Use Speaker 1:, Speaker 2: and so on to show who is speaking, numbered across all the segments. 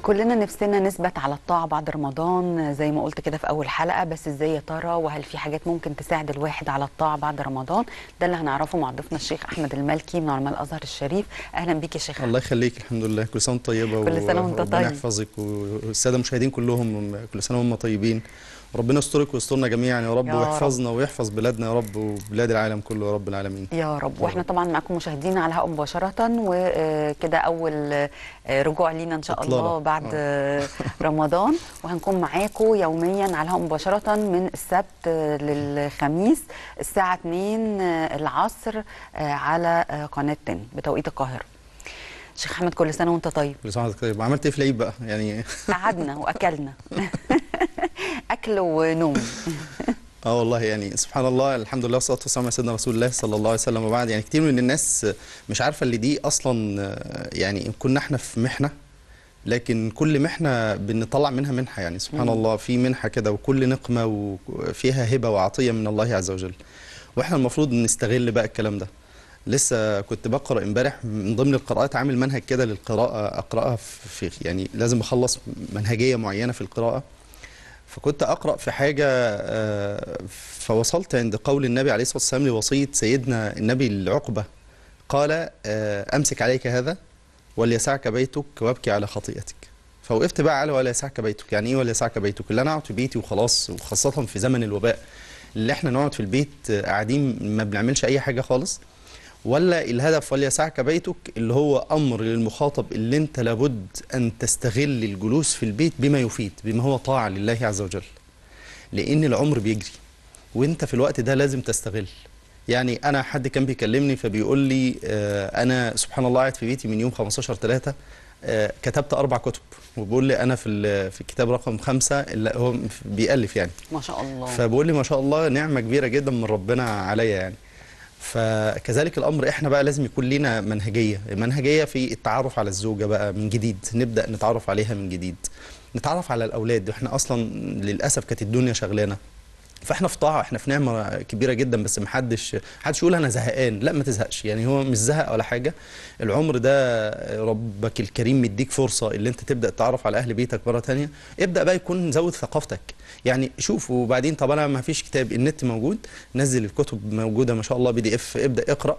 Speaker 1: كلنا نفسنا نثبت على الطاعة بعد رمضان زي ما قلت كده في أول حلقة بس إزاي يا ترى وهل في حاجات ممكن تساعد الواحد على الطاعة بعد رمضان ده اللي هنعرفه مع ضيفنا الشيخ أحمد المالكي من علماء الأزهر الشريف أهلا بيك يا شيخ أحمد
Speaker 2: الله يخليك الحمد لله كل سنه وانت طيبه
Speaker 1: كل سنة وانت
Speaker 2: وربنا
Speaker 1: طيب.
Speaker 2: يحفظك والساده المشاهدين كلهم كل سنه وهم طيبين ربنا يسترك ويسترنا جميعا يا رب
Speaker 1: يا
Speaker 2: ويحفظنا ويحفظ بلادنا يا رب وبلاد العالم كله يا رب العالمين
Speaker 1: يا رب واحنا طبعا معاكم مشاهدينا على الهواء مباشرة وكده أول آه، رجوع لينا إن شاء الله
Speaker 2: إطلالة.
Speaker 1: بعد آه، رمضان وهنكون معاكم يوميا على الهواء مباشرة من السبت آه، للخميس الساعة 2 آه، العصر آه، على آه، قناة 10 بتوقيت القاهرة شيخ أحمد كل سنة وأنت طيب
Speaker 2: كل سنه وانت طيب عملت ايه في العيد بقى يعني
Speaker 1: قعدنا وأكلنا أكل ونوم
Speaker 2: اه والله يعني سبحان الله الحمد لله والصلاه والسلام على سيدنا رسول الله صلى الله عليه وسلم وبعد يعني كتير من الناس مش عارفه اللي دي اصلا آه، يعني كنا احنا في محنه لكن كل محنه بنطلع منها منحه يعني سبحان
Speaker 1: مم.
Speaker 2: الله في منحه كده وكل نقمه وفيها هبه وعطيه من الله عز وجل واحنا المفروض نستغل بقى الكلام ده لسه كنت بقرا امبارح من ضمن القراءات عامل منهج كده للقراءه اقراها في في- يعني لازم اخلص منهجيه معينه في القراءه فكنت اقرا في حاجه آه، فوصلت عند قول النبي عليه الصلاه والسلام لوصيه سيدنا النبي العقبه قال آه، امسك عليك هذا وليسعك بيتك وابكي على خطيئتك فوقفت بقى على ولا يسعك بيتك يعني ايه ولا يسعك بيتك اللي انا اقعد في بيتي وخلاص وخاصه في زمن الوباء اللي احنا نقعد في البيت آه، قاعدين ما بنعملش اي حاجه خالص ولا الهدف وليسعك بيتك اللي هو امر للمخاطب اللي انت لابد ان تستغل الجلوس في البيت بما يفيد بما هو طاعه لله عز وجل لان العمر بيجري وانت في الوقت ده لازم تستغل يعني انا حد كان بيكلمني فبيقول لي آه انا سبحان الله قاعد في بيتي من يوم 15 3 آه كتبت اربع كتب وبيقول لي انا في ال- في الكتاب رقم خمسة اللي هو بيألف يعني
Speaker 1: ما شاء الله
Speaker 2: فبقول لي ما شاء الله نعمه كبيره جدا من ربنا عليا يعني فكذلك الامر احنا بقى لازم يكون لنا منهجيه منهجيه في التعرف على الزوجه بقى من جديد نبدا نتعرف عليها من جديد نتعرف على الاولاد احنا اصلا للاسف كانت الدنيا شغلانه فاحنا في طاعه احنا في نعمه كبيره جدا بس محدش محدش يقول انا زهقان لا ما تزهقش يعني هو مش زهق ولا حاجه العمر ده ربك الكريم مديك فرصه اللي انت تبدا تتعرف على اهل بيتك مره تانية ابدا بقى يكون زود ثقافتك يعني شوف وبعدين طب انا ما فيش كتاب النت موجود نزل الكتب موجوده ما شاء الله بي دي اف ابدا اقرا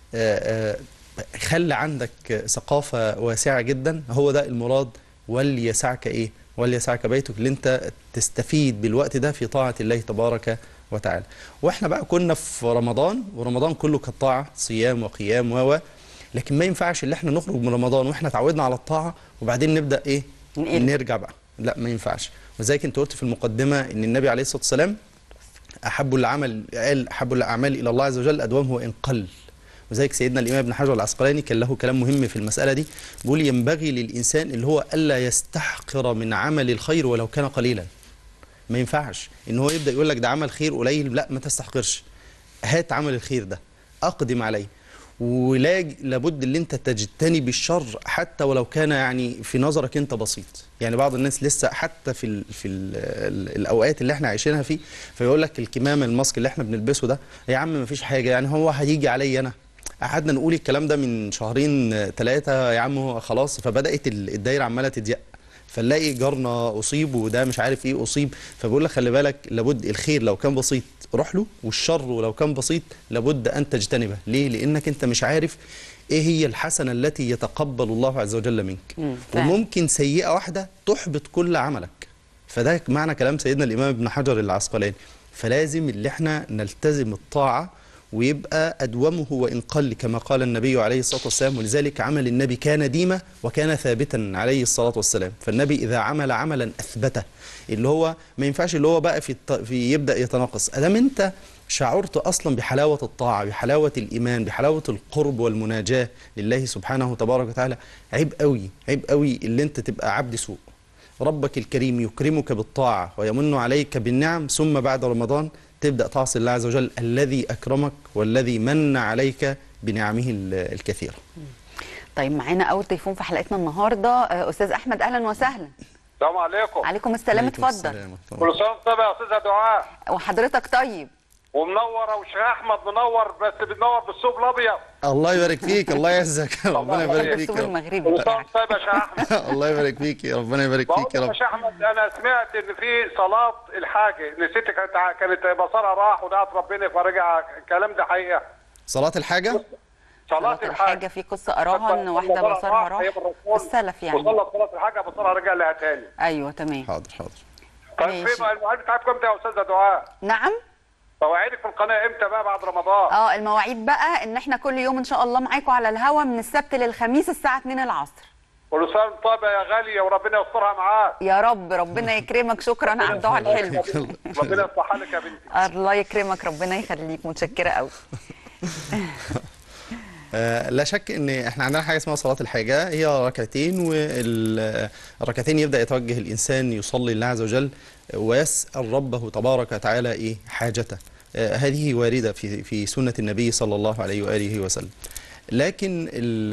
Speaker 2: آه، آه، خلي عندك ثقافه واسعه جدا هو ده المراد وليسعك ايه وليسعك بيتك اللي انت تستفيد بالوقت ده في طاعه الله تبارك وتعالى واحنا بقى كنا في رمضان ورمضان كله كانت طاعه صيام وقيام و لكن ما ينفعش اللي احنا نخرج من رمضان واحنا اتعودنا على الطاعه وبعدين نبدا ايه
Speaker 1: نقل.
Speaker 2: نرجع بقى لا ما ينفعش وزيك انت قلت في المقدمه ان النبي عليه الصلاه والسلام احب العمل قال احب الاعمال الى الله عز وجل ادومه وان قل وذلك سيدنا الامام ابن حجر العسقلاني كان له كلام مهم في المساله دي بيقول ينبغي للانسان اللي هو الا يستحقر من عمل الخير ولو كان قليلا ما ينفعش ان هو يبدا يقول لك ده عمل خير قليل لا ما تستحقرش هات عمل الخير ده اقدم عليه ولا لابد ان انت تجتنب الشر حتى ولو كان يعني في نظرك انت بسيط يعني بعض الناس لسه حتى في ال في ال ال الاوقات اللي احنا عايشينها فيه فيقول لك الكمامه الماسك اللي احنا بنلبسه ده يا عم ما فيش حاجه يعني هو هيجي عليا انا قعدنا نقول الكلام ده من شهرين ثلاثه يا عم هو خلاص فبدات ال- الدايره عماله تضيق فنلاقي جارنا اصيب وده مش عارف ايه اصيب فبقول لك خلي بالك لابد الخير لو كان بسيط روح له والشر ولو كان بسيط لابد ان تجتنبه ليه لانك انت مش عارف ايه هي الحسنه التي يتقبل الله عز وجل منك
Speaker 1: مم، فعلا.
Speaker 2: وممكن سيئه واحده تحبط كل عملك فده معنى كلام سيدنا الامام ابن حجر العسقلاني فلازم اللي احنا نلتزم الطاعه ويبقى أدومه وإن قل كما قال النبي عليه الصلاة والسلام ولذلك عمل النبي كان ديمة وكان ثابتا عليه الصلاة والسلام فالنبي إذا عمل عملا أثبته اللي هو ما ينفعش اللي هو بقى في, الط... في يبدأ يتناقص أدام أنت شعرت أصلا بحلاوة الطاعة بحلاوة الإيمان بحلاوة القرب والمناجاة لله سبحانه وتبارك وتعالى عيب قوي عيب قوي اللي أنت تبقى عبد سوء ربك الكريم يكرمك بالطاعة ويمن عليك بالنعم ثم بعد رمضان تبدأ تعصي الله عز وجل الذي أكرمك والذي من عليك بنعمه ال- الكثيرة
Speaker 1: طيب معانا أول تليفون في حلقتنا النهاردة آه، أستاذ أحمد أهلا وسهلا
Speaker 3: السلام عليكم
Speaker 1: عليكم السلام
Speaker 2: عليكم
Speaker 1: اتفضل
Speaker 2: السلام ورحمة الله.
Speaker 3: كل سنه وانت طيب يا استاذه دعاء
Speaker 1: وحضرتك طيب
Speaker 3: ومنوره وشيخ احمد منور بس بتنور بالثوب الابيض
Speaker 2: الله يبارك فيك الله يعزك ربنا يبارك فيك
Speaker 1: الاسلوب
Speaker 2: يا رب.
Speaker 1: المغربي
Speaker 3: وصال طيب يا شيخ احمد
Speaker 2: الله يبارك فيك يا ربنا يبارك
Speaker 3: بقول
Speaker 2: فيك يا
Speaker 3: لك يا
Speaker 2: رب
Speaker 3: شيخ احمد انا سمعت ان في صلاه الحاجه ان الست كانت ع- كانت بصرها راح ودعت ربنا فرجع الكلام ده حقيقه
Speaker 2: صلاة الحاجة
Speaker 3: صلاه
Speaker 1: صلاة
Speaker 3: الحاجه
Speaker 1: الحاجة في قصة قراها ان واحدة بصرها راح السلف يعني
Speaker 3: وصلت صلاه الحاجه بصرها رجع لها تاني
Speaker 1: ايوه تمام
Speaker 2: حاضر حاضر
Speaker 3: طيب
Speaker 1: ماشي.
Speaker 3: في بقى المواعيد بتاعتكم امتى يا استاذه دعاء؟
Speaker 1: نعم
Speaker 3: مواعيدك في القناه امتى بقى بعد رمضان؟
Speaker 1: اه المواعيد بقى ان احنا كل يوم ان شاء الله معاكم على الهوا من السبت للخميس الساعة 2 العصر
Speaker 3: كل سنه وأنت طيبه يا غاليه وربنا يسترها معاك
Speaker 1: يا رب ربنا يكرمك شكرا على الدعاء الحلو
Speaker 3: ربنا يصلح حالك يا بنتي
Speaker 1: الله يكرمك ربنا يخليك متشكرة قوي
Speaker 2: آه، لا شك ان احنا عندنا حاجه اسمها صلاه الحاجه هي ركعتين والركعتين يبدا يتوجه الانسان يصلي لله عز وجل ويسال ربه تبارك وتعالى ايه حاجته آه، هذه وارده في في سنه النبي صلى الله عليه واله وسلم لكن ال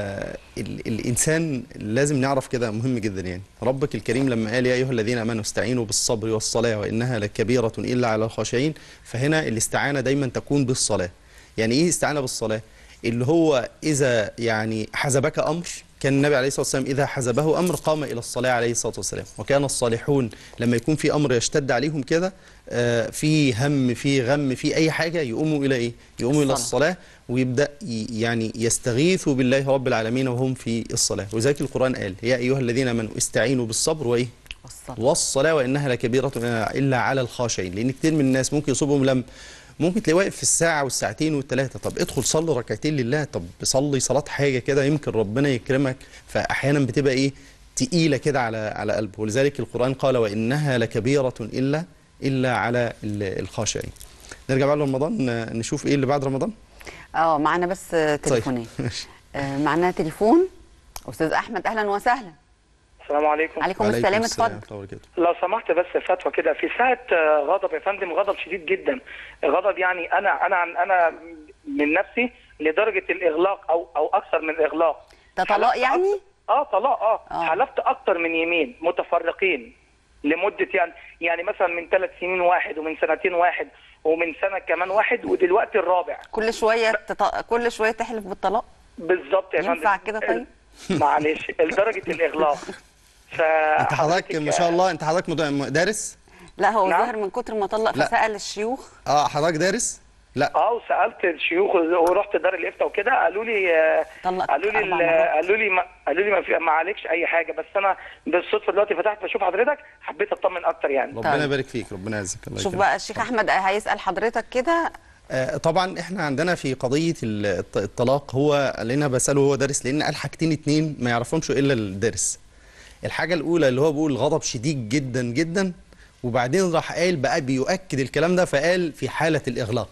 Speaker 2: ال الانسان لازم نعرف كده مهم جدا يعني ربك الكريم لما قال يا ايها الذين امنوا استعينوا بالصبر والصلاه وانها لكبيره الا على الخاشعين فهنا الاستعانه دايما تكون بالصلاه يعني ايه استعانه بالصلاه اللي هو اذا يعني حزبك امر كان النبي عليه الصلاه والسلام اذا حزبه امر قام الى الصلاه عليه الصلاه والسلام وكان الصالحون لما يكون في امر يشتد عليهم كده آه، في هم في غم في اي حاجه يقوموا الى ايه يقوموا الى
Speaker 1: الصلاة.
Speaker 2: الصلاه ويبدا ي- يعني يستغيثوا بالله رب العالمين وهم في الصلاه وذلك القران قال يا ايها الذين امنوا استعينوا بالصبر وايه
Speaker 1: والصلاة
Speaker 2: والصلاة وإنها لكبيرة إلا على الخاشعين لأن كتير من الناس ممكن يصيبهم لم ممكن تلاقيه واقف في الساعة والساعتين والثلاثة طب ادخل صلي ركعتين لله طب صلي صلاة حاجة كده يمكن ربنا يكرمك فأحيانا بتبقى إيه تقيلة كده على على قلبه ولذلك القرآن قال وإنها لكبيرة إلا إلا على ال- الخاشعين نرجع بقى لرمضان آه، نشوف إيه اللي بعد رمضان
Speaker 1: اه معانا بس تليفونين
Speaker 2: ماشي.
Speaker 1: آه معانا تليفون استاذ احمد اهلا وسهلا
Speaker 4: السلام عليكم
Speaker 1: عليكم
Speaker 2: وعليكم
Speaker 1: السلام
Speaker 2: السلام
Speaker 1: اتفضل
Speaker 2: ورحمة الله وبركاته.
Speaker 4: لو سمحت بس فتوى كده في ساعة آه، غضب يا فندم غضب شديد جدا غضب يعني أنا أنا عن- أنا من نفسي لدرجة الإغلاق أو أو أكثر من الإغلاق
Speaker 1: ده طلاق
Speaker 4: حلفت
Speaker 1: يعني؟
Speaker 4: أكتر- اه طلاق اه,
Speaker 1: آه.
Speaker 4: حلفت أكتر من يمين متفرقين لمدة يعني يعني مثلا من ثلاث سنين واحد ومن سنتين واحد ومن سنة كمان واحد ودلوقتي الرابع
Speaker 1: كل شويه تط... كل شويه تحلف بالطلاق
Speaker 4: بالظبط يا فندم
Speaker 1: ينفع كده طيب؟
Speaker 4: معلش لدرجة الإغلاق ف
Speaker 2: أنت حضرتك ما شاء الله أنت حضرتك مد- دارس؟
Speaker 1: لا هو
Speaker 4: نعم.
Speaker 1: ظاهر من كتر ما طلق
Speaker 2: لا.
Speaker 1: فسال الشيوخ
Speaker 2: أه حضرتك دارس؟ لا
Speaker 4: اه وسالت الشيوخ ورحت دار الافتاء وكده قالوا لي آه،
Speaker 1: طلقت
Speaker 4: قالوا لي
Speaker 1: أربع
Speaker 4: ال-
Speaker 1: مرات.
Speaker 4: قالوا لي ما قالوا لي ما, في ما عليكش اي حاجه بس انا بالصدفه دلوقتي فتحت بشوف حضرتك حبيت اطمن اكتر يعني
Speaker 2: ربنا
Speaker 1: طيب.
Speaker 2: يبارك فيك ربنا يعزك الله
Speaker 1: شوف
Speaker 2: يكرمك.
Speaker 1: بقى الشيخ احمد هيسال حضرتك كده
Speaker 2: آه، طبعا احنا عندنا في قضيه ال- الط- الطلاق هو اللي انا بساله هو دارس لان قال حاجتين اتنين ما يعرفهمش الا الدارس الحاجه الاولى اللي هو بيقول غضب شديد جدا جدا وبعدين راح قال بقى بيؤكد الكلام ده فقال في حاله الاغلاق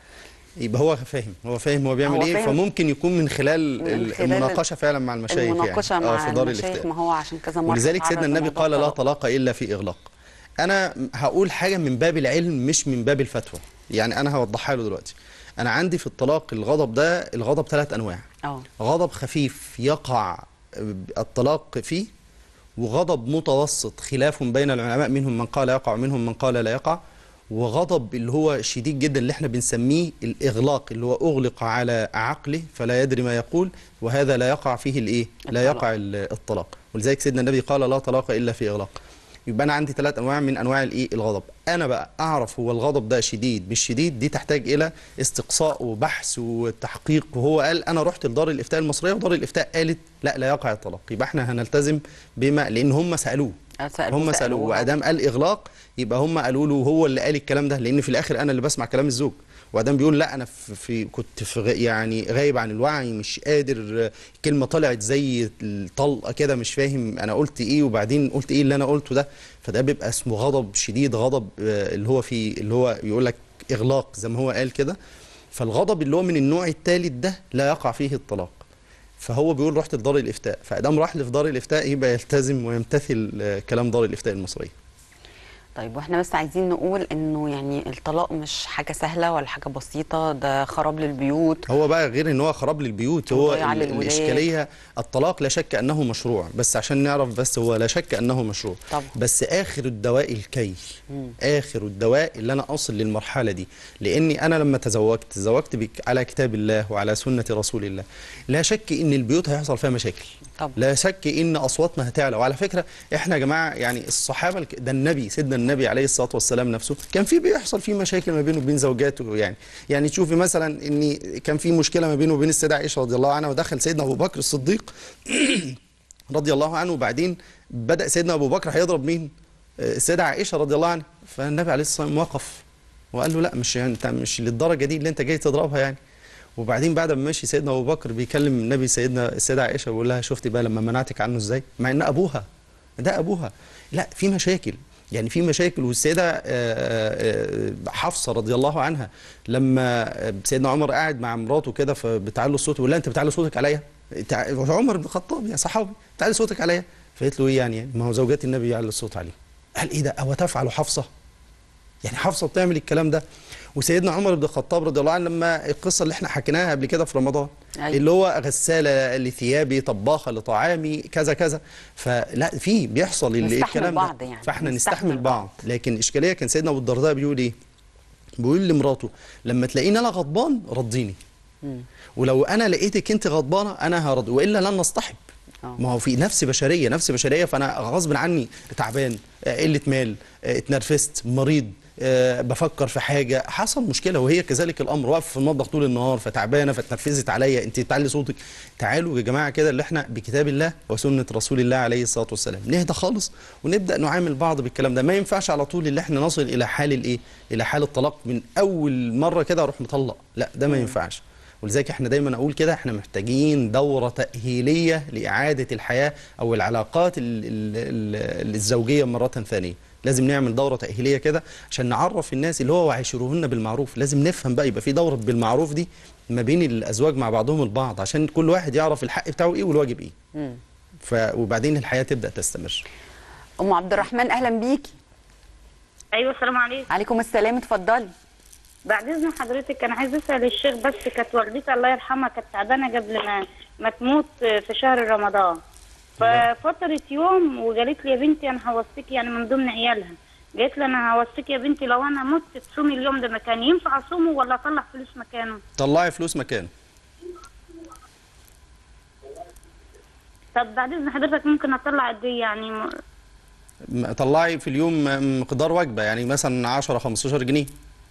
Speaker 2: يبقى هو فاهم هو فاهم هو بيعمل
Speaker 1: هو
Speaker 2: ايه
Speaker 1: فاهم.
Speaker 2: فممكن يكون من خلال,
Speaker 1: من
Speaker 2: ال-
Speaker 1: خلال
Speaker 2: المناقشه فعلا مع المشايخ
Speaker 1: المناقشه
Speaker 2: يعني آه،
Speaker 1: مع
Speaker 2: في دار
Speaker 1: المشايخ
Speaker 2: الافتاء
Speaker 1: ما هو عشان كذا مره
Speaker 2: ولذلك
Speaker 1: اتعرض
Speaker 2: سيدنا النبي
Speaker 1: لموضوع
Speaker 2: قال لا
Speaker 1: الطلاق.
Speaker 2: طلاق الا في اغلاق انا هقول حاجه من باب العلم مش من باب الفتوى يعني انا هوضحها له دلوقتي انا عندي في الطلاق الغضب ده الغضب ثلاث انواع
Speaker 1: اه
Speaker 2: غضب خفيف يقع الطلاق فيه وغضب متوسط خلاف بين العلماء منهم من قال يقع ومنهم من قال لا يقع وغضب اللي هو شديد جدا اللي احنا بنسميه الاغلاق اللي هو اغلق على عقله فلا يدري ما يقول وهذا لا يقع فيه الايه لا
Speaker 1: الطلاق.
Speaker 2: يقع ال- الطلاق ولذلك سيدنا النبي قال لا طلاق الا في اغلاق يبقى انا عندي ثلاث انواع من انواع الايه الغضب انا بقى اعرف هو الغضب ده شديد مش شديد دي تحتاج الى استقصاء وبحث وتحقيق وهو قال انا رحت لدار الافتاء المصريه ودار الافتاء قالت لا لا يقع الطلاق يبقى احنا هنلتزم بما لان هم سالوه
Speaker 1: آه، سألوه-
Speaker 2: هم سالوه
Speaker 1: سألوه.
Speaker 2: وادام قال اغلاق يبقى هم قالوا له هو اللي قال الكلام ده لان في الاخر انا اللي بسمع كلام الزوج وادام بيقول لا انا في, في كنت في غ- يعني غايب عن الوعي مش قادر آه، كلمه طلعت زي الطلقه كده مش فاهم انا قلت ايه وبعدين قلت ايه اللي انا قلته ده فده بيبقى اسمه غضب شديد غضب آه، اللي هو في اللي هو يقول لك اغلاق زي ما هو قال كده فالغضب اللي هو من النوع الثالث ده لا يقع فيه الطلاق فهو بيقول رحت لدار الافتاء فادام راح لدار الافتاء يبقى يلتزم ويمتثل آه، كلام دار الافتاء المصريه
Speaker 1: طيب واحنا بس عايزين نقول انه يعني الطلاق مش حاجه سهله ولا حاجه بسيطه ده خراب للبيوت
Speaker 2: هو بقى غير ان هو خراب للبيوت هو
Speaker 1: وضياع
Speaker 2: ال-
Speaker 1: للولاد.
Speaker 2: الاشكاليه الطلاق لا شك انه مشروع بس عشان نعرف بس هو لا شك انه مشروع
Speaker 1: طبعا.
Speaker 2: بس اخر الدواء الكي اخر الدواء اللي انا اصل للمرحله دي لاني انا لما تزوجت تزوجت بك على كتاب الله وعلى سنه رسول الله لا شك ان البيوت هيحصل فيها مشاكل
Speaker 1: طبعا.
Speaker 2: لا شك ان اصواتنا هتعلى وعلى فكره احنا يا جماعه يعني الصحابه الك- ده النبي سيدنا النبي عليه الصلاه والسلام نفسه كان في بيحصل فيه مشاكل ما بينه وبين زوجاته يعني يعني تشوفي مثلا ان كان في مشكله ما بينه وبين السيده عائشه رضي الله عنها ودخل سيدنا ابو بكر الصديق رضي الله عنه وبعدين بدا سيدنا ابو بكر هيضرب مين آه، السيده عائشه رضي الله عنها فالنبي عليه الصلاه والسلام وقف وقال له لا مش يعني انت مش للدرجه دي اللي انت جاي تضربها يعني وبعدين بعد ما مشي سيدنا ابو بكر بيكلم النبي سيدنا السيده عائشه ويقول لها شفتي بقى لما منعتك عنه ازاي مع ان ابوها ده ابوها لا في مشاكل يعني في مشاكل والسيده آه، آه، حفصه رضي الله عنها لما سيدنا عمر قاعد مع مراته كده فبتعلي الصوت ولا انت بتعلي صوتك عليا تع- عمر بن الخطاب يا صحابي بتعلي صوتك عليا فقالت له ايه يعني ما هو زوجات النبي يعلي الصوت عليه قال ايه ده او تفعل حفصه يعني حفصه بتعمل الكلام ده وسيدنا عمر بن الخطاب رضي الله عنه لما القصه اللي احنا حكيناها قبل كده في رمضان
Speaker 1: أيوة.
Speaker 2: اللي هو غساله لثيابي طباخه لطعامي كذا كذا فلا في بيحصل ال-
Speaker 1: نستحمل
Speaker 2: الكلام
Speaker 1: بعض
Speaker 2: ده
Speaker 1: يعني.
Speaker 2: فاحنا
Speaker 1: نستحمل
Speaker 2: نستحمل
Speaker 1: بعض.
Speaker 2: بعض لكن الاشكاليه كان سيدنا ابو الدرداء بيقول ايه بيقول لمراته لما تلاقيني انا غضبان رضيني ولو انا لقيتك انت غضبانه انا هرضي والا لن نصطحب
Speaker 1: آه.
Speaker 2: ما هو في نفس بشريه نفس بشريه فانا غصب عني تعبان آه، قله مال آه، اتنرفزت مريض آه، بفكر في حاجه حصل مشكله وهي كذلك الامر واقف في المطبخ طول النهار فتعبانه فتنرفزت عليا انت تعلي صوتك تعالوا يا جماعه كده اللي احنا بكتاب الله وسنه رسول الله عليه الصلاه والسلام نهدى خالص ونبدا نعامل بعض بالكلام ده ما ينفعش على طول اللي احنا نصل الى حال الايه الى حال الطلاق من اول مره كده اروح مطلق لا ده ما ينفعش ولذلك احنا دايما اقول كده احنا محتاجين دوره تاهيليه لاعاده الحياه او العلاقات ال ال ال الزوجيه مره ثانيه لازم نعمل دوره تاهيليه كده عشان نعرف الناس اللي هو وعاشروهن بالمعروف لازم نفهم بقى يبقى في دوره بالمعروف دي ما بين الازواج مع بعضهم البعض عشان كل واحد يعرف الحق بتاعه ايه والواجب ايه
Speaker 1: مم.
Speaker 2: ف وبعدين الحياه تبدا تستمر
Speaker 1: ام عبد الرحمن اهلا بيكي
Speaker 5: ايوه السلام عليكم
Speaker 1: عليكم السلام اتفضلي
Speaker 5: بعد اذن حضرتك انا عايزه اسال الشيخ بس كانت والدتي الله يرحمها كانت تعبانه قبل ما ما تموت في شهر رمضان ففترت يوم وقالت لي يا بنتي انا هوصيك يعني من ضمن عيالها قالت لي انا هوصيك يا بنتي لو انا مت تصومي اليوم ده مكاني ينفع اصومه ولا اطلع فلوس مكانه
Speaker 2: طلعي فلوس مكانه
Speaker 5: طب بعد اذن حضرتك ممكن اطلع قد ايه يعني م-
Speaker 2: م- طلعي في اليوم م- مقدار وجبه يعني مثلا 10 15 جنيه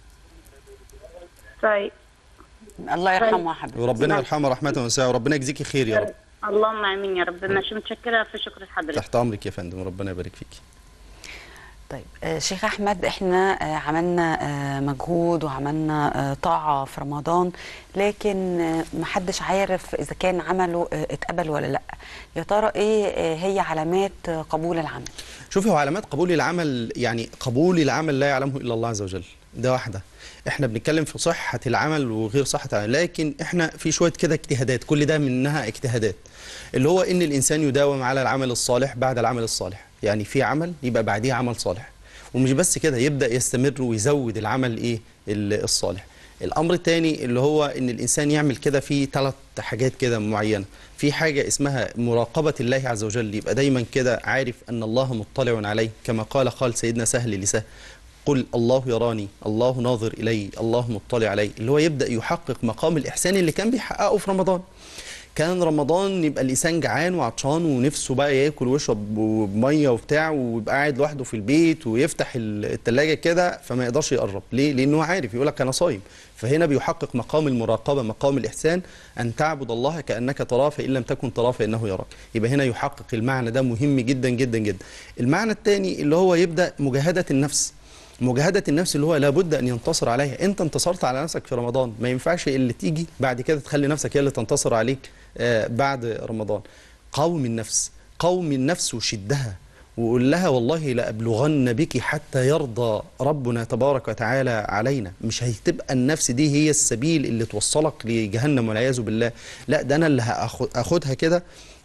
Speaker 5: طيب
Speaker 1: الله يرحمها يا حبيبتي
Speaker 2: وربنا يرحمها رحمه واسعه وربنا يجزيكي خير يا رب
Speaker 5: اللهم امين يا رب ماشي متشكره في شكر حضرتك
Speaker 2: تحت امرك يا فندم وربنا يبارك فيكي
Speaker 1: طيب آه، شيخ احمد احنا آه، عملنا آه، مجهود وعملنا آه، طاعه في رمضان لكن آه، محدش عارف اذا كان عمله آه، اتقبل ولا لا يا ترى ايه آه، هي علامات آه، قبول العمل
Speaker 2: شوفي هو علامات قبول العمل يعني قبول العمل لا يعلمه الا الله عز وجل ده واحده احنا بنتكلم في صحه العمل وغير صحه العمل لكن احنا في شويه كده اجتهادات كل ده منها اجتهادات اللي هو ان الانسان يداوم على العمل الصالح بعد العمل الصالح يعني في عمل يبقى بعديه عمل صالح ومش بس كده يبدا يستمر ويزود العمل ايه ال- الصالح الامر الثاني اللي هو ان الانسان يعمل كده في ثلاث حاجات كده معينه في حاجه اسمها مراقبه الله عز وجل يبقى دايما كده عارف ان الله مطلع عليه كما قال قال سيدنا سهل لسهل قل الله يراني الله ناظر الي الله مطلع علي اللي هو يبدا يحقق مقام الاحسان اللي كان بيحققه في رمضان كان رمضان يبقى الانسان جعان وعطشان ونفسه بقى ياكل ويشرب ميه وبتاع ويبقى قاعد لوحده في البيت ويفتح الثلاجه كده فما يقدرش يقرب ليه لانه عارف يقول لك انا صايم فهنا بيحقق مقام المراقبه مقام الاحسان ان تعبد الله كانك تراه فان لم تكن تراه فانه يراك يبقى هنا يحقق المعنى ده مهم جدا جدا جدا المعنى الثاني اللي هو يبدا مجاهده النفس مجاهدة النفس اللي هو لابد أن ينتصر عليها أنت انتصرت على نفسك في رمضان ما ينفعش اللي تيجي بعد كده تخلي نفسك هي اللي تنتصر عليك آه، بعد رمضان قوم النفس قوم النفس وشدها وقول لها والله لأبلغن بك حتى يرضى ربنا تبارك وتعالى علينا مش هتبقى النفس دي هي السبيل اللي توصلك لجهنم والعياذ بالله لا ده أنا اللي هاخد- هاخدها كده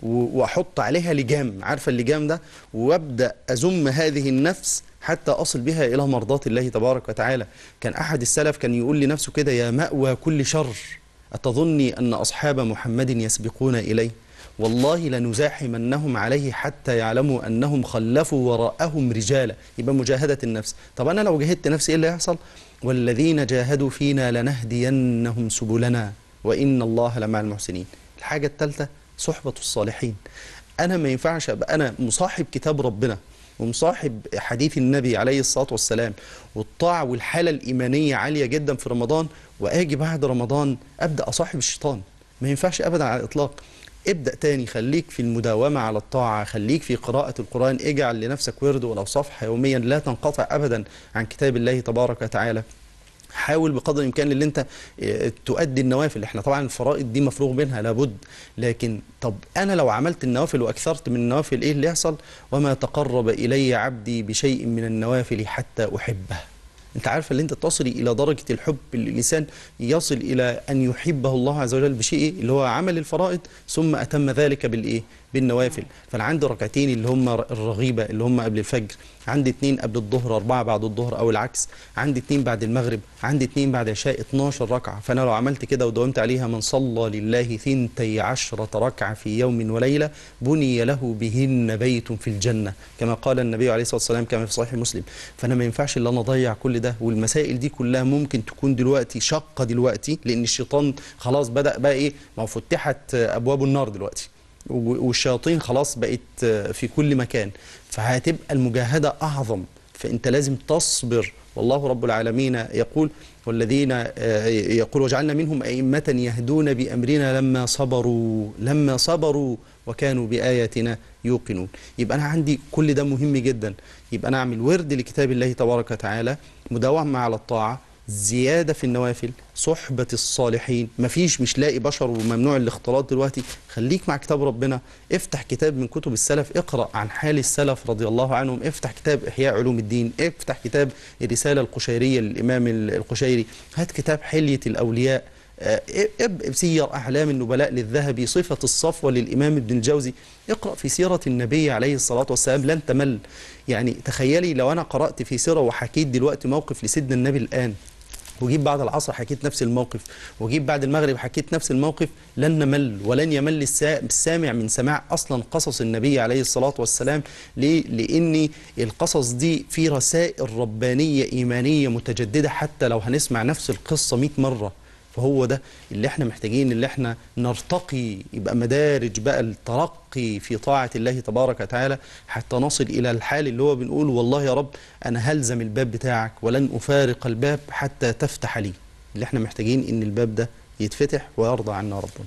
Speaker 2: و- واحط عليها لجام عارفه اللجام ده وابدا ازم هذه النفس حتى اصل بها الى مرضاه الله تبارك وتعالى كان احد السلف كان يقول لنفسه كده يا ماوى كل شر اتظني ان اصحاب محمد يسبقون اليه والله لنزاحمنهم عليه حتى يعلموا انهم خلفوا وراءهم رجالا يبقى مجاهده النفس طب انا لو جاهدت نفسي ايه اللي هيحصل والذين جاهدوا فينا لنهدينهم سبلنا وان الله لمع المحسنين الحاجه الثالثه صحبه الصالحين انا ما ينفعش ابقى انا مصاحب كتاب ربنا ومصاحب حديث النبي عليه الصلاه والسلام والطاعه والحاله الايمانيه عاليه جدا في رمضان واجي بعد رمضان ابدا اصاحب الشيطان ما ينفعش ابدا على الاطلاق ابدا تاني خليك في المداومه على الطاعه خليك في قراءه القران اجعل لنفسك ورد ولو صفحه يوميا لا تنقطع ابدا عن كتاب الله تبارك وتعالى حاول بقدر الامكان اللي انت اه، تؤدي النوافل احنا طبعا الفرائض دي مفروغ منها لابد لكن طب انا لو عملت النوافل واكثرت من النوافل ايه اللي يحصل وما تقرب الي عبدي بشيء من النوافل حتى احبه انت عارفه اللي انت تصلي الى درجه الحب اللي الانسان يصل الى ان يحبه الله عز وجل بشيء إيه؟ اللي هو عمل الفرائض ثم اتم ذلك بالايه بالنوافل فانا عندي ركعتين اللي هم الرغيبه اللي هم قبل الفجر عندي اتنين قبل الظهر اربعه بعد الظهر او العكس عندي اتنين بعد المغرب عندي اتنين بعد العشاء 12 ركعه فانا لو عملت كده وداومت عليها من صلى لله ثنتي عشرة ركعه في يوم وليله بني له بهن بيت في الجنه كما قال النبي عليه الصلاه والسلام كما في صحيح مسلم فانا ما ينفعش الا انا اضيع كل ده والمسائل دي كلها ممكن تكون دلوقتي شاقه دلوقتي لان الشيطان خلاص بدا بقى ايه ما هو فتحت ابواب النار دلوقتي و- والشياطين خلاص بقت في كل مكان فهتبقى المجاهدة أعظم فأنت لازم تصبر والله رب العالمين يقول والذين آه، يقول وجعلنا منهم أئمة يهدون بأمرنا لما صبروا لما صبروا وكانوا بآياتنا يوقنون يبقى أنا عندي كل ده مهم جدا يبقى أنا أعمل ورد لكتاب الله تبارك وتعالى مداومة على الطاعة زيادة في النوافل صحبة الصالحين مفيش مش لاقي بشر وممنوع الاختلاط دلوقتي خليك مع كتاب ربنا افتح كتاب من كتب السلف اقرأ عن حال السلف رضي الله عنهم افتح كتاب إحياء علوم الدين افتح كتاب الرسالة القشيرية للإمام القشيري هات كتاب حلية الأولياء آه، اب سير أعلام النبلاء للذهبي صفة الصفوة للإمام ابن الجوزي اقرأ في سيرة النبي عليه الصلاة والسلام لن تمل يعني تخيلي لو أنا قرأت في سيرة وحكيت دلوقتي موقف لسيدنا النبي الآن وجيب بعد العصر حكيت نفس الموقف وجيب بعد المغرب حكيت نفس الموقف لن نمل ولن يمل السا- السامع من سماع اصلا قصص النبي عليه الصلاه والسلام ليه؟ لان القصص دي في رسائل ربانيه ايمانيه متجدده حتى لو هنسمع نفس القصه 100 مره فهو ده اللي احنا محتاجين اللي احنا نرتقي يبقى مدارج بقى الترقي في طاعة الله تبارك وتعالى حتى نصل إلى الحال اللي هو بنقول والله يا رب أنا هلزم الباب بتاعك ولن أفارق الباب حتى تفتح لي اللي احنا محتاجين إن الباب ده يتفتح ويرضى عنا ربنا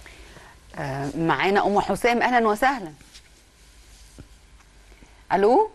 Speaker 1: آه، معانا ام حسام اهلا وسهلا الو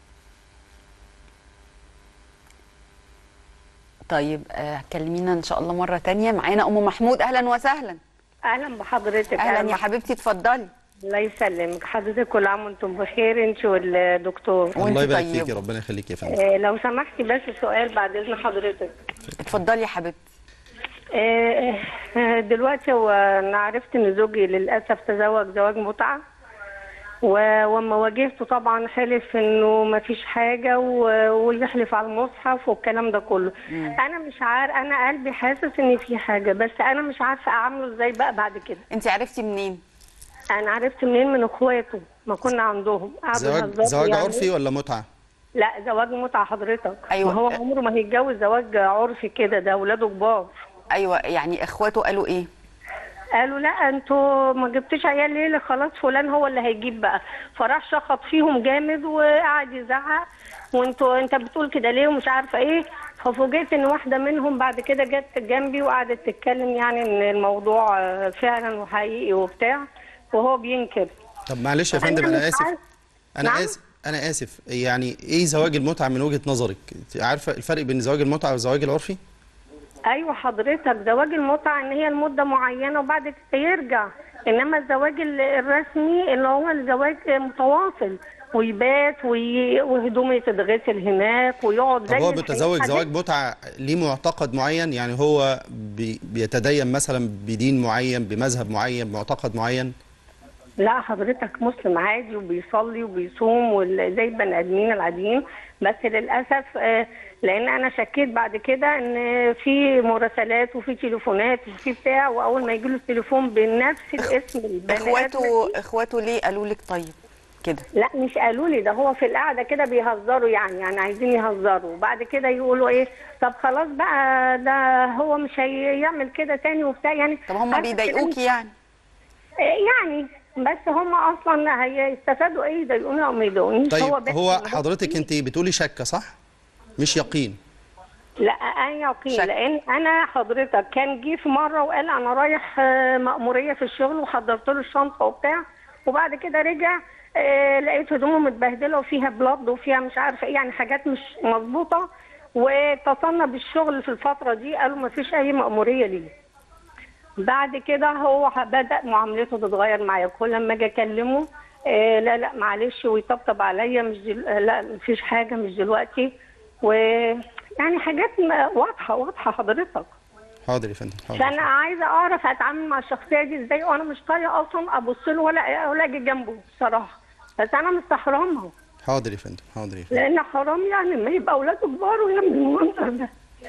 Speaker 1: طيب آه، كلمينا ان شاء الله مره تانية معانا ام محمود اهلا وسهلا
Speaker 6: اهلا بحضرتك
Speaker 1: اهلا يا حبيبتي اتفضلي
Speaker 6: الله يسلمك حضرتك كل عام وانتم بخير انت والدكتور
Speaker 1: وانت
Speaker 2: الله يبارك
Speaker 1: طيبة.
Speaker 2: فيكي ربنا يخليك يا فندم
Speaker 6: آه لو سمحتي بس سؤال بعد اذن حضرتك
Speaker 1: اتفضلي يا حبيبتي
Speaker 6: آه آه، دلوقتي هو انا عرفت ان زوجي للاسف تزوج زواج متعه و- وما واجهته طبعا حلف انه ما فيش حاجه و- ويحلف على المصحف والكلام ده كله انا مش عارف انا قلبي حاسس ان في حاجه بس انا مش عارفه اعامله ازاي بقى بعد كده
Speaker 1: انت عرفتي منين
Speaker 6: انا عرفت منين من اخواته ما كنا عندهم قعدوا
Speaker 2: زواج
Speaker 6: يهزروا
Speaker 2: زواج
Speaker 6: يعني.
Speaker 2: عرفي ولا متعة؟
Speaker 6: لا زواج متعه حضرتك
Speaker 1: أيوة.
Speaker 6: ما هو عمره ما هيتجوز زواج عرفي كده ده اولاده كبار
Speaker 1: ايوه يعني اخواته قالوا ايه
Speaker 6: قالوا لا انتوا ما جبتش عيال ليه خلاص فلان هو اللي هيجيب بقى فراح شخط فيهم جامد وقعد يزعق وانتوا انت بتقول كده ليه ومش عارفه ايه ففوجئت ان واحده منهم بعد كده جت جنبي وقعدت تتكلم يعني ان الموضوع آه، فعلا وحقيقي وبتاع وهو بينكر
Speaker 2: طب معلش يا
Speaker 6: أنا
Speaker 2: فندم أنا
Speaker 6: مش
Speaker 2: آسف
Speaker 6: عارف-
Speaker 2: أنا
Speaker 6: نعم؟
Speaker 2: آسف أنا آسف يعني إيه زواج المتعة من وجهة نظرك؟ أنت عارفة الفرق بين زواج المتعة والزواج العرفي؟
Speaker 6: ايوه حضرتك زواج المتعه ان هي لمده معينه وبعد كده يرجع انما الزواج ال- الرسمي اللي هو الزواج متواصل ويبات وي... وهدومه تتغسل هناك ويقعد
Speaker 2: طب هو
Speaker 6: الحقيقة
Speaker 2: بيتزوج
Speaker 6: حاجات-
Speaker 2: زواج متعة ليه معتقد معين يعني هو بي بيتدين مثلا بدين معين بمذهب معين بمعتقد معين
Speaker 6: لا حضرتك مسلم عادي وبيصلي وبيصوم وال- زي البني ادمين العاديين بس للاسف آه، لان انا شكيت بعد كده ان في مراسلات وفي تليفونات وفي بتاع واول ما يجي له التليفون بنفس الاسم البني
Speaker 1: اخواته
Speaker 6: آدم.
Speaker 1: اخواته ليه قالوا لك طيب كده
Speaker 6: لا مش قالوا لي ده هو في القعده كده بيهزروا يعني يعني عايزين يهزروا وبعد كده يقولوا ايه طب خلاص بقى ده هو مش هيعمل كده تاني وبتاع يعني
Speaker 1: طب هم
Speaker 6: عارفة
Speaker 1: بيضايقوكي يعني
Speaker 6: يعني بس هم اصلا هيستفادوا ايه يضايقوني او ما يضايقونيش
Speaker 2: طيب
Speaker 6: هو بس
Speaker 2: هو
Speaker 6: إن
Speaker 2: حضرتك انت بتقولي شكه صح مش يقين
Speaker 6: لا انا يقين
Speaker 1: شك.
Speaker 6: لان انا حضرتك كان جه في مره وقال انا رايح آه، مأموريه في الشغل وحضرت له الشنطه وبتاع وبعد كده رجع آه، لقيت هدومه متبهدله وفيها بلاد وفيها مش عارفه ايه يعني حاجات مش مظبوطه واتصلنا بالشغل في الفتره دي قالوا ما فيش اي مأموريه ليه بعد كده هو بدأ معاملته تتغير معايا كل ما اجي اكلمه آه لا لا معلش ويطبطب عليا مش دل... آه، لا مفيش حاجه مش دلوقتي و يعني حاجات ما- واضحه واضحه حضرتك
Speaker 2: حاضر يا فندم حاضر
Speaker 6: فانا عايزه اعرف اتعامل مع الشخصيه دي ازاي وانا مش طايقه اصلا ابص له ولا ولا اجي جنبه بصراحه بس انا مستحرمها
Speaker 2: حاضر يا فندم حاضر يا فندم
Speaker 6: لان حرام يعني ما يبقى اولاده كبار ويعمل المنظر ده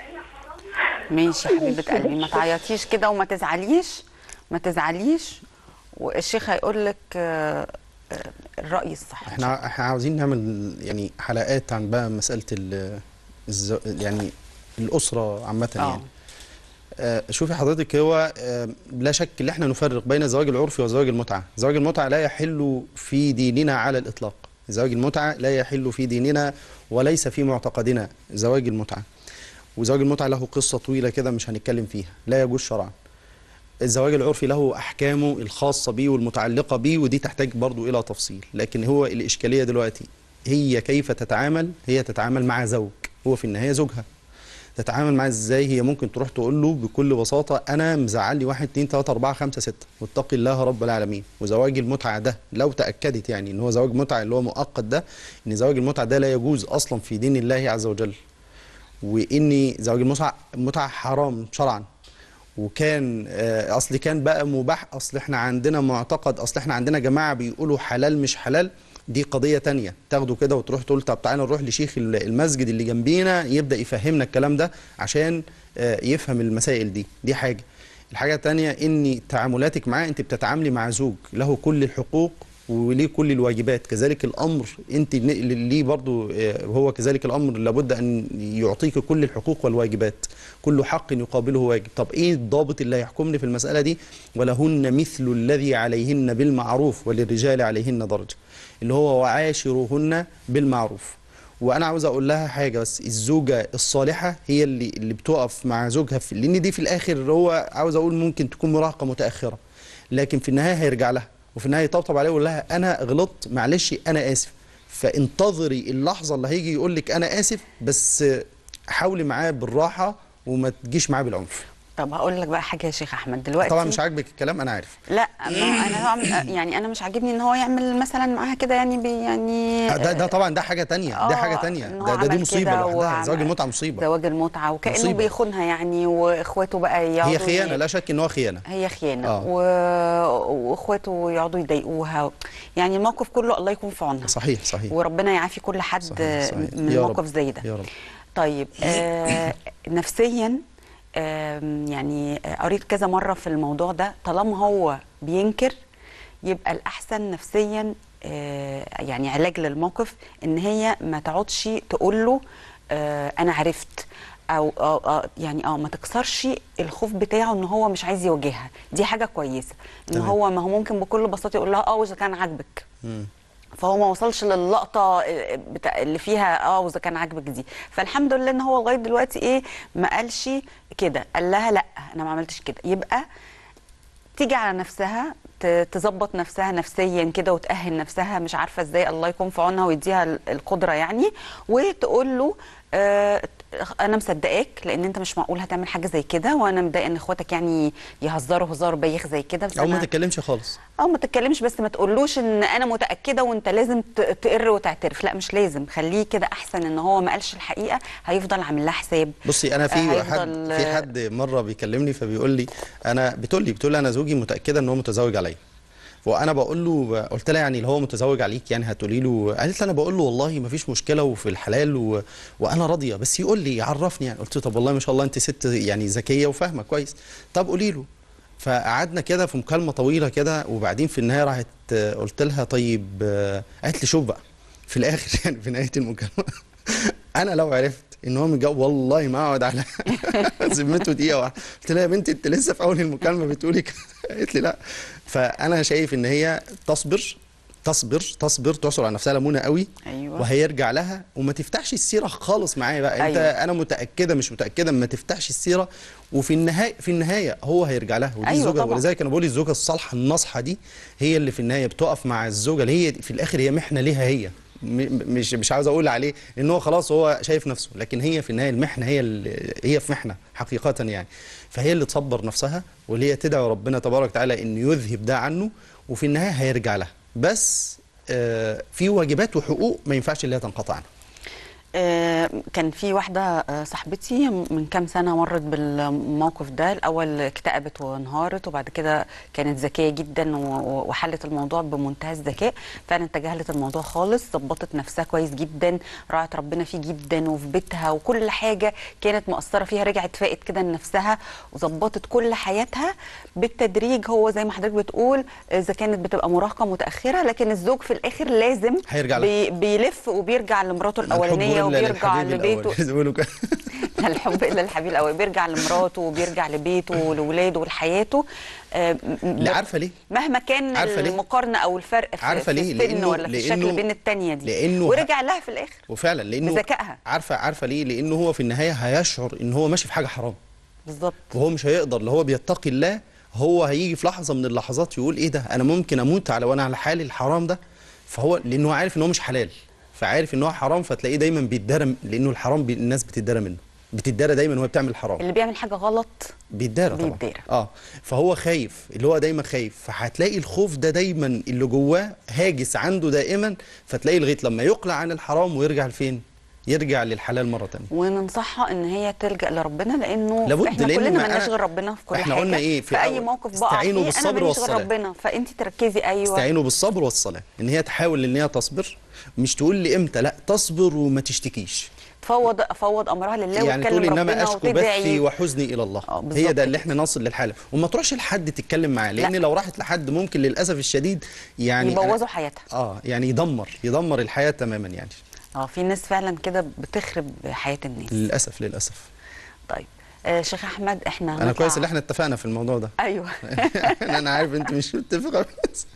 Speaker 1: ماشي يا حبيبه قلبي ما تعيطيش كده وما تزعليش ما تزعليش والشيخ هيقول لك آه، آه، الراي الصح
Speaker 2: احنا احنا عاوزين نعمل يعني حلقات عن بقى مساله ال الز... يعني الاسره عامه
Speaker 1: آه.
Speaker 2: يعني آه، شوفي حضرتك هو آه، لا شك ان احنا نفرق بين الزواج العرفي وزواج المتعه، زواج المتعه لا يحل في ديننا على الاطلاق، زواج المتعه لا يحل في ديننا وليس في معتقدنا زواج المتعه. وزواج المتعه له قصه طويله كده مش هنتكلم فيها، لا يجوز شرعا. الزواج العرفي له احكامه الخاصه به والمتعلقه به ودي تحتاج برضو الى تفصيل، لكن هو الاشكاليه دلوقتي هي كيف تتعامل؟ هي تتعامل مع زوج، هو في النهايه زوجها. تتعامل معاه ازاي هي ممكن تروح تقول له بكل بساطه انا مزعل لي 1 2 3 4 5 6 واتق الله رب العالمين وزواج المتعه ده لو تاكدت يعني ان هو زواج متعه اللي هو مؤقت ده ان زواج المتعه ده لا يجوز اصلا في دين الله عز وجل وان زواج المتعه المتعه حرام شرعا وكان آه، اصل كان بقى مباح اصل احنا عندنا معتقد اصل احنا عندنا جماعه بيقولوا حلال مش حلال دي قضيه تانية تاخده كده وتروح تقول طب تعالى نروح لشيخ ال- المسجد اللي جنبينا يبدا يفهمنا الكلام ده عشان آه، يفهم المسائل دي دي حاجه الحاجه التانية ان تعاملاتك معاه انت بتتعاملي مع زوج له كل الحقوق وليه كل الواجبات كذلك الامر انت ن- ليه برضو آه، هو كذلك الامر لابد ان يعطيك كل الحقوق والواجبات كل حق يقابله واجب طب ايه الضابط اللي هيحكمني في المساله دي ولهن مثل الذي عليهن بالمعروف وللرجال عليهن درجه اللي هو وعاشروهن بالمعروف وانا عاوز اقول لها حاجه بس الزوجه الصالحه هي اللي اللي بتقف مع زوجها في لان دي في الاخر هو عاوز اقول ممكن تكون مراهقه متاخره لكن في النهايه هيرجع لها وفي النهايه يطبطب عليها ويقول لها انا غلطت معلش انا اسف فانتظري اللحظه اللي هيجي يقول لك انا اسف بس حاولي معاه بالراحه وما تجيش معاه بالعنف
Speaker 1: طب هقول لك بقى حاجه يا شيخ احمد دلوقتي
Speaker 2: طبعا مش عاجبك الكلام انا عارف
Speaker 1: لا ما هو انا طبعا يعني انا مش عاجبني ان هو يعمل مثلا معاها كده يعني بي يعني
Speaker 2: ده ده طبعا ده حاجه تانية ده
Speaker 1: آه،
Speaker 2: حاجه تانية
Speaker 1: إن هو
Speaker 2: ده, ده دي
Speaker 1: عمل
Speaker 2: مصيبه
Speaker 1: كده
Speaker 2: لوحدها
Speaker 1: وعمل-
Speaker 2: زواج المتعه مصيبه
Speaker 1: زواج المتعه وكانه
Speaker 2: مصيبة.
Speaker 1: بيخونها يعني واخواته بقى يقعدوا
Speaker 2: هي خيانه
Speaker 1: ي-
Speaker 2: لا شك ان هو خيانه
Speaker 1: هي خيانه
Speaker 2: آه.
Speaker 1: و... واخواته يقعدوا يضايقوها يعني الموقف كله الله يكون في عونها
Speaker 2: صحيح صحيح
Speaker 1: وربنا يعافي كل حد
Speaker 2: صحيح، صحيح.
Speaker 1: من
Speaker 2: يا رب،
Speaker 1: موقف زي ده
Speaker 2: يا رب
Speaker 1: طيب آه نفسيا آم، يعني آه، قريت كذا مره في الموضوع ده طالما هو بينكر يبقى الاحسن نفسيا آه، يعني علاج للموقف ان هي ما تقعدش تقول له آه، انا عرفت او أو أو يعني اه ما تكسرش الخوف بتاعه ان هو مش عايز يواجهها دي حاجه كويسه ان
Speaker 2: تمام.
Speaker 1: هو ما هو ممكن بكل بساطه يقول لها اه واذا كان عاجبك
Speaker 2: مم.
Speaker 1: فهو ما وصلش للقطه بتاع اللي فيها اه واذا كان عاجبك دي فالحمد لله ان هو لغايه دلوقتي ايه ما قالش كده قال لها لا انا ما عملتش كده يبقى تيجي على نفسها ت- تظبط نفسها نفسيا كده وتأهل نفسها مش عارفه ازاي الله يكون في عونها ويديها ال- القدره يعني وتقول له آه انا مصدقاك لان انت مش معقول هتعمل حاجه زي كده وانا متضايقه ان اخواتك يعني يهزروا هزار بايخ زي كده بس
Speaker 2: او ما
Speaker 1: أنا-
Speaker 2: تتكلمش خالص
Speaker 1: اه ما تتكلمش بس ما تقولوش ان انا متاكده وانت لازم ت- تقر وتعترف لا مش لازم خليه كده احسن ان هو ما قالش الحقيقه هيفضل عامل لها حساب
Speaker 2: بصي انا
Speaker 1: آه،
Speaker 2: في حد
Speaker 1: هيفضل-
Speaker 2: في حد مره بيكلمني فبيقول لي انا بتقول لي بتقول لي انا زوجي متاكده ان هو متزوج عليا وانا بقول له قلت لها يعني اللي هو متزوج عليك يعني هتقولي له قالت لي انا بقول له والله ما فيش مشكله وفي الحلال و... وانا راضيه بس يقول لي يعرفني يعني قلت له طب والله ما شاء الله انت ست يعني ذكيه وفاهمه كويس طب قولي له فقعدنا كده في مكالمه طويله كده وبعدين في النهايه راحت آه، قلت لها طيب آه، قالت لي شوف بقى في الاخر يعني في نهايه المكالمه انا لو عرفت ان هو متجوز والله ما اقعد على ذمته دقيقه واحده قلت لها يا بنتي انت لسه في اول المكالمه بتقولي كده قالت لي لا فانا شايف ان هي تصبر تصبر تصبر تعصر على نفسها ليمونه قوي
Speaker 1: أيوة.
Speaker 2: وهيرجع لها وما تفتحش السيره خالص معايا بقى انت
Speaker 1: أيوة.
Speaker 2: انا متاكده مش متاكده ما تفتحش السيره وفي النهايه في النهايه هو هيرجع لها ودي
Speaker 1: أيوة
Speaker 2: الزوجه
Speaker 1: طبعا.
Speaker 2: ولذلك انا بقول الزوجه الصالحه الناصحه دي هي اللي في النهايه بتقف مع الزوجه اللي هي في الاخر هي محنه ليها هي م- مش مش عاوز اقول عليه ان هو خلاص هو شايف نفسه لكن هي في النهايه المحنه هي اللي هي في محنه حقيقه يعني فهي اللي تصبر نفسها واللي هي تدعو ربنا تبارك وتعالى انه يذهب ده عنه وفي النهايه هيرجع لها بس آه، في واجبات وحقوق ما ينفعش اللي هي تنقطع عنها
Speaker 1: آه، كان في واحدة آه، صاحبتي من كام سنة مرت بالموقف ده الأول اكتئبت وانهارت وبعد كده كانت ذكية جدا و- و- وحلت الموضوع بمنتهى الذكاء فعلا تجاهلت الموضوع خالص ظبطت نفسها كويس جدا راعت ربنا فيه جدا وفي بيتها وكل حاجة كانت مؤثرة فيها رجعت فائت كده لنفسها وظبطت كل حياتها بالتدريج هو زي ما حضرتك بتقول إذا كانت بتبقى مراهقة متأخرة لكن الزوج في الآخر لازم
Speaker 2: هيرجع لها.
Speaker 1: بي بيلف وبيرجع لمراته
Speaker 2: الحب
Speaker 1: الأولانية
Speaker 2: إلا
Speaker 1: وبيرجع
Speaker 2: للحبيب
Speaker 1: لبيته
Speaker 2: الأول. بيقولوا كده.
Speaker 1: لا الحب الا الحبيب الاول بيرجع لمراته وبيرجع لبيته ولولاده ولحياته آه، م- م-
Speaker 2: لا عارفه ليه
Speaker 1: مهما كان
Speaker 2: عارفة ليه؟
Speaker 1: المقارنه او الفرق في,
Speaker 2: عارفة
Speaker 1: في
Speaker 2: ليه؟
Speaker 1: السن
Speaker 2: لأنه-
Speaker 1: ولا في الشكل
Speaker 2: لأنه-
Speaker 1: بين التانية دي
Speaker 2: لأنه-
Speaker 1: ورجع لها في الاخر
Speaker 2: وفعلا لانه
Speaker 1: بذكائها.
Speaker 2: عارفه عارفه ليه لانه هو في النهايه هيشعر ان هو ماشي في حاجه حرام
Speaker 1: بالظبط
Speaker 2: وهو مش هيقدر اللي هو بيتقي الله هو هيجي في لحظه من اللحظات يقول ايه ده انا ممكن اموت على وانا على حالي الحرام ده فهو لانه عارف ان هو مش حلال فعارف ان هو حرام فتلاقيه دايما بيتدرى لانه الحرام بي الناس بتتدرى منه بتتدرى دايما وهي بتعمل حرام
Speaker 1: اللي بيعمل حاجه غلط
Speaker 2: بيتدارى طبعا
Speaker 1: بيتدارى.
Speaker 2: اه فهو خايف اللي هو دايما خايف فهتلاقي الخوف ده دايما اللي جواه هاجس عنده دائما فتلاقي لغايه لما يقلع عن الحرام ويرجع لفين يرجع للحلال مره تانية
Speaker 1: وننصحها ان هي تلجا لربنا لانه
Speaker 2: لابد،
Speaker 1: احنا
Speaker 2: لأن
Speaker 1: كلنا
Speaker 2: ما
Speaker 1: مالناش
Speaker 2: أنا-
Speaker 1: غير ربنا في كل
Speaker 2: إحنا
Speaker 1: حاجه
Speaker 2: قلنا إيه في
Speaker 1: في اي
Speaker 2: الأول؟
Speaker 1: موقف بقع
Speaker 2: استعينوا
Speaker 1: فيه انا
Speaker 2: بالصبر
Speaker 1: ماليش غير
Speaker 2: والصلاة.
Speaker 1: ربنا فانت تركزي ايوه
Speaker 2: استعينوا بالصبر والصلاه ان هي تحاول ان هي تصبر مش تقول لي امتى لا تصبر وما تشتكيش
Speaker 1: تفوض افوض امرها لله
Speaker 2: يعني
Speaker 1: وتكلم
Speaker 2: تقول انما
Speaker 1: ربنا
Speaker 2: اشكو بثي
Speaker 1: وتدعي
Speaker 2: وحزني الى الله
Speaker 1: آه، بالظبط
Speaker 2: هي ده
Speaker 1: كده.
Speaker 2: اللي احنا نصل للحاله وما تروحش لحد تتكلم معاه لان
Speaker 1: لا.
Speaker 2: لو راحت لحد ممكن للاسف الشديد يعني أنا-
Speaker 1: يبوظوا حياتها
Speaker 2: اه يعني يدمر يدمر الحياه تماما يعني
Speaker 1: اه في ناس فعلا كده بتخرب حياه الناس
Speaker 2: للاسف للاسف
Speaker 1: طيب آه شيخ احمد احنا
Speaker 2: انا
Speaker 1: هنطلع-
Speaker 2: كويس ان احنا اتفقنا في الموضوع ده
Speaker 1: ايوه
Speaker 2: انا عارف انت مش متفقه بس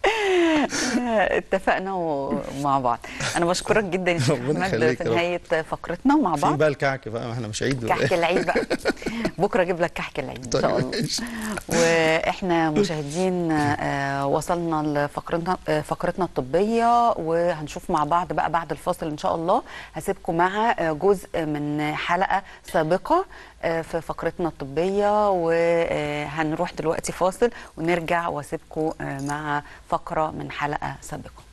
Speaker 1: اتفقنا ومع بعض انا بشكرك جدا يا شيخ
Speaker 2: ربنا
Speaker 1: احمد
Speaker 2: يخليك
Speaker 1: في
Speaker 2: يا رب.
Speaker 1: نهايه فقرتنا مع
Speaker 2: في
Speaker 1: بعض
Speaker 2: بقى الكعك بقى ما احنا مش عيد ولا
Speaker 1: كحك
Speaker 2: إيه؟
Speaker 1: العيد بقى بكره اجيب لك كحك العيد ان شاء
Speaker 2: طيب،
Speaker 1: الله
Speaker 2: ماشي.
Speaker 1: واحنا مشاهدين آه، وصلنا لفقرتنا آه، فقرتنا الطبيه وهنشوف مع بعض بقى بعد الفاصل ان شاء الله هسيبكم مع آه، جزء من حلقه سابقه آه، في فقرتنا الطبيه وهنروح دلوقتي فاصل ونرجع واسيبكم آه، مع فقره من حلقه سابقه